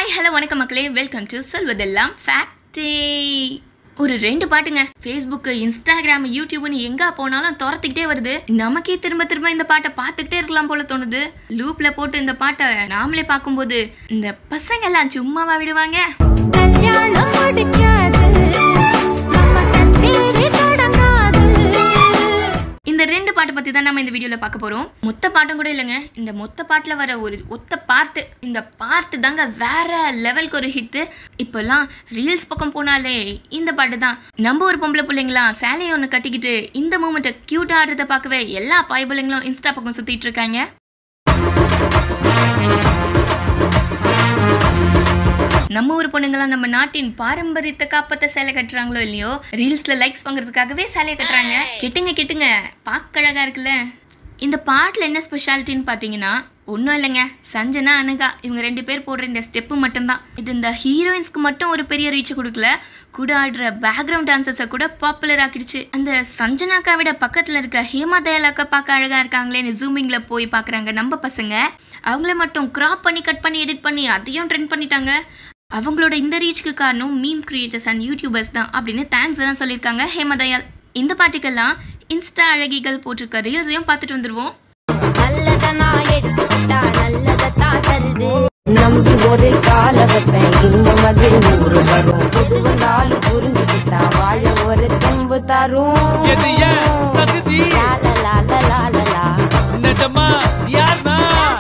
hi hello வணக்கம் மக்களே welcome to சொல்வதெல்லாம் ஃபேக்டே ஒரு ரெண்டு பாட்டுங்க ஃபேஸ்புக்கு இன்ஸ்டாகிராம் யூடியூப்னு எங்க போனாலும் துரத்திக்கிட்டே வருது நமக்கே திரும்ப திரும்ப இந்த பாட்டை பார்த்துக்கிட்டே இருக்கலாம் போல தோணுது லூப்ல போட்டு இந்த பாட்டை நாமளே பார்க்கும்போது இந்த பசங்க எல்லாம் சும்மாவா விடுவாங்க கல்யாணம் முடிக்காது நம்ம கண்ணீரே தொடங்காது இந்த ரெண்டு பாட்டை பத்தி தான் நம்ம இந்த வீடியோல பார்க்க போறோம் மொத்த பாட்டும் கூட இல்லைங்க இந்த மொத்த பாட்டுல வர ஒரு ஒத்த பாட்டு இந்த பாட்டு தாங்க வேற லெவலுக்கு ஒரு ஹிட் இப்பெல்லாம் ரீல்ஸ் பக்கம் போனாலே இந்த பாட்டு தான் நம்ம ஒரு பொம்பளை பிள்ளைங்களாம் சேலையை ஒன்று கட்டிக்கிட்டு இந்த மூமெண்ட்டை கியூட் ஆடுறத பார்க்கவே எல்லா பாய் பிள்ளைங்களும் இன்ஸ்டா பக்கம் சுத்திட்டு இருக்காங்க நம்ம ஊர் பொண்ணுங்களாம் நம்ம நாட்டின் பாரம்பரியத்தை காப்பத்த சேலை கட்டுறாங்களோ இல்லையோ ரீல்ஸ்ல லைக்ஸ் வாங்குறதுக்காகவே சேலையை கட்டுறாங்க கெட்டுங்க கெட்டுங்க பார்க்க அழகா இருக்குல்ல இந்த பாட்டில் என்ன ஸ்பெஷாலிட்டின்னு பார்த்தீங்கன்னா ஒன்றும் இல்லைங்க சஞ்சனா அனுகா இவங்க ரெண்டு பேர் போடுற இந்த ஸ்டெப்பு மட்டும்தான் இது இந்த ஹீரோயின்ஸ்க்கு மட்டும் ஒரு பெரிய ரீச் கொடுக்கல கூட ஆடுற பேக்ரவுண்ட் டான்சர்ஸை கூட பாப்புலர் ஆக்கிடுச்சு அந்த சஞ்சனாக்கா விட பக்கத்தில் இருக்க ஹேமா தயாலாக்கா பார்க்க அழகாக இருக்காங்களேன்னு ஜூமிங்கில் போய் பார்க்குறாங்க நம்ம பசங்க அவங்கள மட்டும் கிராப் பண்ணி கட் பண்ணி எடிட் பண்ணி அதையும் ட்ரெண்ட் பண்ணிட்டாங்க அவங்களோட இந்த ரீச்சுக்கு காரணம் மீம் கிரியேட்டர்ஸ் அண்ட் யூடியூபர்ஸ் தான் அப்படின்னு தேங்க்ஸ் எல்லாம் சொல்லியிருக்காங்க ஹேமதயால் இந்த பாட்டுக்கெல்லாம் இன்ஸ்டா அழகிகள் போட்டிருக்க ரீல்ஸையும் பார்த்துட்டு வந்துருவோம் நல்லத நான் எடுத்துக்கிட்டா நல்லதத்தான் தருது நம்பி ஒரு கால வைப்பேன் இந்த மாதிரி நூறு வரும் புது வந்தாலும் புரிஞ்சுக்கிட்டா வாழ ஒரு தெம்பு தரும் எது ஏன் தகுதி லால லால லால லா நிஜமா யார்னா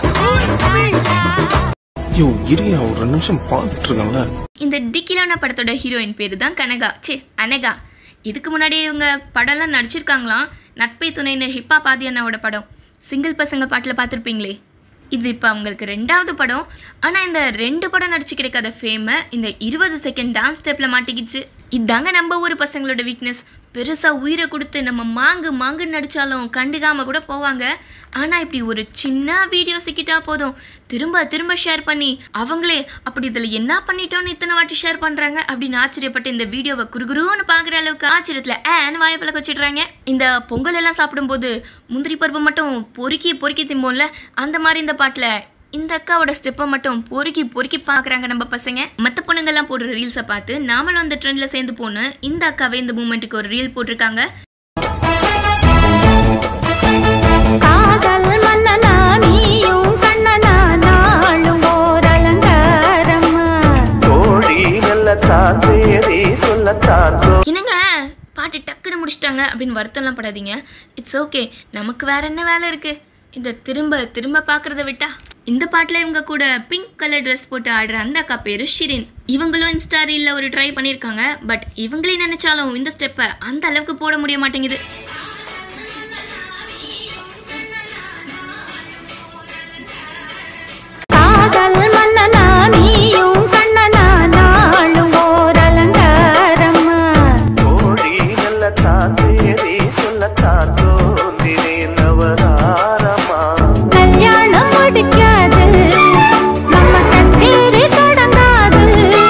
ஐயோ இரியா ஒரு ரெண்டு நிமிஷம் பார்த்துட்டு இருக்கேன்ல இந்த டிக்கிலான படத்தோட ஹீரோயின் பேரு தான் கனகா ச்சே அனகா இதுக்கு முன்னாடி இவங்க படம்லாம் நடிச்சிருக்காங்களாம் நட்பை துணைன்னு ஹிப்பா பாதி அண்ணாவோட படம் சிங்கிள் பசங்க பாட்டில் பார்த்துருப்பீங்களே இது இப்போ அவங்களுக்கு ரெண்டாவது படம் ஆனால் இந்த ரெண்டு படம் நடிச்சு கிடைக்காத ஃபேமை இந்த இருபது செகண்ட் டான்ஸ் ஸ்டெப்பில் மாட்டிக்கிச்சு இதாங்க நம்ம ஊர் பசங்களோட வீக்னஸ் பெருசாக உயிரை கொடுத்து நம்ம மாங்கு மாங்குன்னு நடித்தாலும் கண்டுக்காம கூட போவாங்க ஆனால் இப்படி ஒரு சின்ன வீடியோ சிக்கிட்டா போதும் திரும்ப திரும்ப ஷேர் பண்ணி அவங்களே அப்படி இதில் என்ன பண்ணிட்டோன்னு இத்தனை வாட்டி ஷேர் பண்ணுறாங்க அப்படின்னு ஆச்சரியப்பட்டு இந்த வீடியோவை குறுகுருன்னு பார்க்குற அளவுக்கு ஆச்சரியத்தில் ஏன்னு வாய்ப்பில் வச்சிடுறாங்க இந்த பொங்கல் எல்லாம் சாப்பிடும்போது முந்திரி பருப்பு மட்டும் பொறுக்கி பொறுக்கி திம்போம்ல அந்த மாதிரி இந்த பாட்டில் இந்த அக்காவோட ஸ்டெப்பை மட்டும் பொறுக்கி பொறுக்கி பார்க்குறாங்க நம்ம பசங்க மற்ற பொண்ணுங்கெல்லாம் போடுற ரீல்ஸை பார்த்து நாமளும் அந்த ட்ரெண்டில் சேர்ந்து போகணும் இந்த அக்காவே இந்த மூமெண்ட்டுக்கு ஒரு ரீல் போட்டிருக்காங்க காதல் மன்னனா நீயும் கண்ணனா நாளும் ஓர் அலங்காரமா தோழி நல்லத்தான் சேரி சொல்லத்தான் சொல் என்னங்க பாட்டு டக்குன்னு முடிச்சிட்டாங்க அப்படின்னு வருத்தம்லாம் படாதீங்க இட்ஸ் ஓகே நமக்கு வேற என்ன வேலை இருக்கு இந்த திரும்ப திரும்ப பார்க்கறத விட்டா இந்த பாட்டில் இவங்க கூட பிங்க் கலர் ட்ரெஸ் போட்டு ஆடுற அந்த அக்கா பேரு ஷிரின் இவங்களும் இன்ஸ்டா ரீல்ல ஒரு ட்ரை பண்ணியிருக்காங்க பட் இவங்களே நினைச்சாலும் இந்த ஸ்டெப்பை அந்த அளவுக்கு போட முடிய மாட்டேங்குது காதல் மன்னனா நீயும் கண்ணனா நாளும் ஓர் அலங்காரமா தோழி நல்லத்தான் சேரி சொல்லத்தான் சோந்தினேன் நவதாரமா கல்யாணம் முடிக்காது நம்ம கண்ணீரே தொடங்காது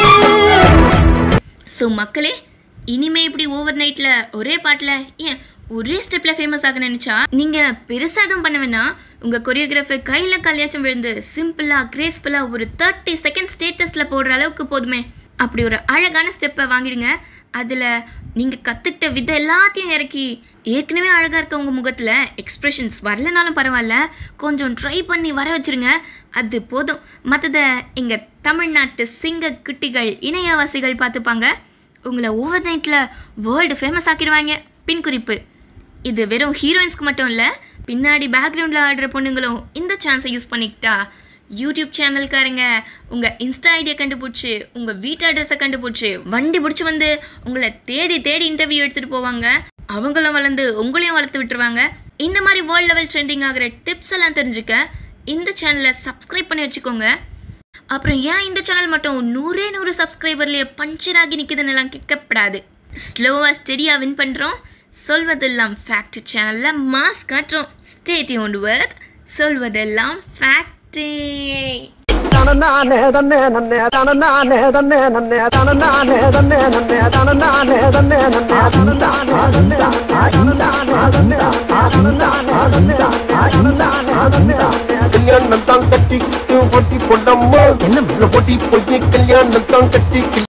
ஸோ மக்களே இனிமே இப்படி ஓவர் நைட்டில் ஒரே பாட்டில் ஏன் ஒரே ஸ்டெப்பில் ஃபேமஸ் ஆக நினச்சா நீங்கள் பெருசாக எதுவும் பண்ண வேணாம் உங்கள் கொரியோகிராஃபர் கையில் கல்யாச்சம் விழுந்து சிம்பிளாக கிரேஸ்ஃபுல்லாக ஒரு தேர்ட்டி செகண்ட் ஸ்டேட்டஸில் போடுற அளவுக்கு போதுமே அப்படி ஒரு அழகான ஸ்டெப்பை வாங்கிடுங்க அதில் நீங்கள் கற்றுக்கிட்ட விதை எல்லாத்தையும் இறக்கி ஏற்கனவே அழகாக இருக்க உங்கள் முகத்தில் எக்ஸ்ப்ரெஷன்ஸ் வரலனாலும் பரவாயில்ல கொஞ்சம் ட்ரை பண்ணி வர வச்சிருங்க அது போதும் மற்றதை எங்கள் தமிழ்நாட்டு சிங்க குட்டிகள் இணையவாசிகள் பார்த்துப்பாங்க உங்களை ஓவர் நைட்டில் வேர்ல்டு ஃபேமஸ் ஆக்கிடுவாங்க பின் குறிப்பு இது வெறும் ஹீரோயின்ஸ்க்கு மட்டும் இல்லை பின்னாடி பேக்ரவுண்டில் ஆடுற பொண்ணுங்களும் இந்த சான்ஸை யூஸ் பண்ணிக்கிட்டா யூடியூப் சேனல்காரங்க உங்கள் இன்ஸ்டா ஐடியை கண்டுபிடிச்சி உங்கள் வீட்டு அட்ரஸை கண்டுபிடிச்சி வண்டி பிடிச்சி வந்து உங்களை தேடி தேடி இன்டர்வியூ எடுத்துகிட்டு போவாங்க அவங்களும் வளர்ந்து உங்களையும் வளர்த்து விட்டுருவாங்க இந்த மாதிரி வேர்ல்ட் லெவல் ட்ரெண்டிங் ஆகிற டிப்ஸ் எல்லாம் தெரிஞ்சுக்க இந்த சேனலை சப்ஸ்கிரைப் பண்ணி வச்சுக்கோங்க அப்புறம் ஏன் இந்த சேனல் மட்டும் நூறே நூறு சப்ஸ்கிரைபர்லேயே பஞ்சர் ஆகி நிற்குதுன்னு எல்லாம் கேட்கப்படாது ஸ்லோவாக ஸ்டெடியாக வின் பண்ணுறோம் சொல்வதெல்லாம் ஃபேக்ட் சேனலில் மாஸ் காட்டுறோம் ஸ்டேட் யூன் வித் சொல்வதெல்லாம் ஃபேக்டே தனநானே தன்னே நன்னே தனநானே தன்னே நன்னே தனநானே தன்னே நன்னே தனநானே தன்னே நன்னே தனநானே தன்னே நன்னே தனநானே தன்னே நன்னே தனநானே தன்னே நன்னே தனநானே தன்னே நன்னே கல்யாணம் தான் கட்டி பொட்டி பொண்ணம்மா என்ன பொட்டி பொண்ணி கல்யாணம் தான் கட்டி